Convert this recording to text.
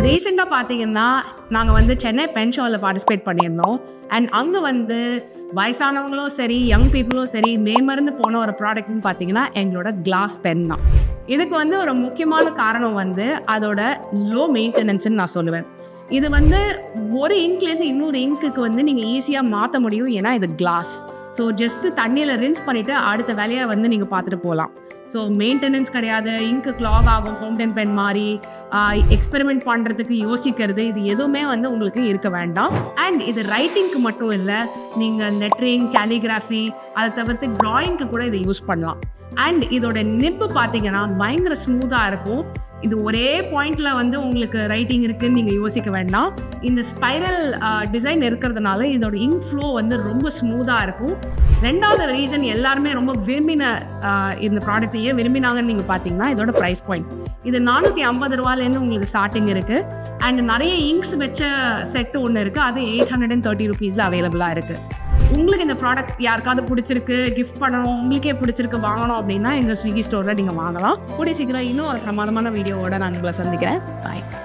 ரீசெண்டாக பார்த்தீங்கன்னா நாங்கள் வந்து சென்னை பென் ஷோவில் பார்ட்டிசிபேட் பண்ணியிருந்தோம் அண்ட் அங்கே வந்து வயசானவங்களும் சரி யங் பீப்புளும் சரி மேமருந்து போன ஒரு ப்ராடக்ட்னு பார்த்தீங்கன்னா எங்களோட கிளாஸ் பென் தான் இதுக்கு வந்து ஒரு முக்கியமான காரணம் வந்து அதோட லோ மெயின்டெனன்ஸ்னு நான் சொல்லுவேன் இது வந்து ஒரு இங்க்லேருந்து இன்னொரு இங்க்குக்கு வந்து நீங்கள் ஈஸியாக மாற்ற முடியும் ஏன்னா இது கிளாஸ் ஸோ ஜஸ்ட்டு தண்ணியில் ரின்ஸ் பண்ணிவிட்டு அடுத்த வேலையை வந்து நீங்கள் பார்த்துட்டு போகலாம் ஸோ மெயின்டெனன்ஸ் கிடையாது இங்கு கிளாக் ஆகும் ஃபவுண்டன் பென் மாதிரி எக்ஸ்பெரிமெண்ட் பண்ணுறதுக்கு யோசிக்கிறது இது எதுவுமே வந்து உங்களுக்கு இருக்க வேண்டாம் அண்ட் இது ரைட்டிங்க்கு மட்டும் இல்லை நீங்கள் லெட்டரிங் கேலிகிராஃபி அதை தவிர்த்து ட்ராயிங்க்கு கூட இதை யூஸ் பண்ணலாம் அண்ட் இதோட நிப்பு பார்த்தீங்கன்னா பயங்கர ஸ்மூத்தாக இருக்கும் இது ஒரே பாயிண்ட்ல வந்து உங்களுக்கு ரைட்டிங் இருக்குன்னு நீங்கள் யோசிக்க வேண்டாம் இந்த ஸ்பைரல் டிசைன் இருக்கிறதுனால இதோட இங்க் ஃப்ளோ வந்து ரொம்ப ஸ்மூத்தாக இருக்கும் ரெண்டாவது ரீசன் எல்லாருமே ரொம்ப விரும்பின ஆஹ், இந்த ப்ராடக்ட் ஏன் விரும்பினாங்கன்னு நீங்கள் பார்த்தீங்கன்னா இதோட ப்ரைஸ் பாயிண்ட் இது நானூற்றி ஐம்பது ரூபாலேருந்து உங்களுக்கு ஸ்டார்டிங் இருக்குது அண்ட் நிறைய இங்க்ஸ் வச்ச செட்டு ஒன்று இருக்குது அது எயிட் ஹண்ட்ரட் அண்ட் தேர்ட்டி ருபீஸில் அவைலபிளாக இருக்குது உங்களுக்கு இந்த ப்ராடக்ட் யாருக்காவது பிடிச்சிருக்கு கிஃப்ட் பண்ணணும் உங்களுக்கே பிடிச்சிருக்கு வாங்கணும் அப்படின்னா எங்கள் ஸ்விக்கி ஸ்டோரில் நீங்கள் வாங்கலாம் கூடிய சீக்கிரம் இன்னும் ஒரு பிரமாதமான வீடியோவோட நான் உங்களை சந்திக்கிறேன் பாய்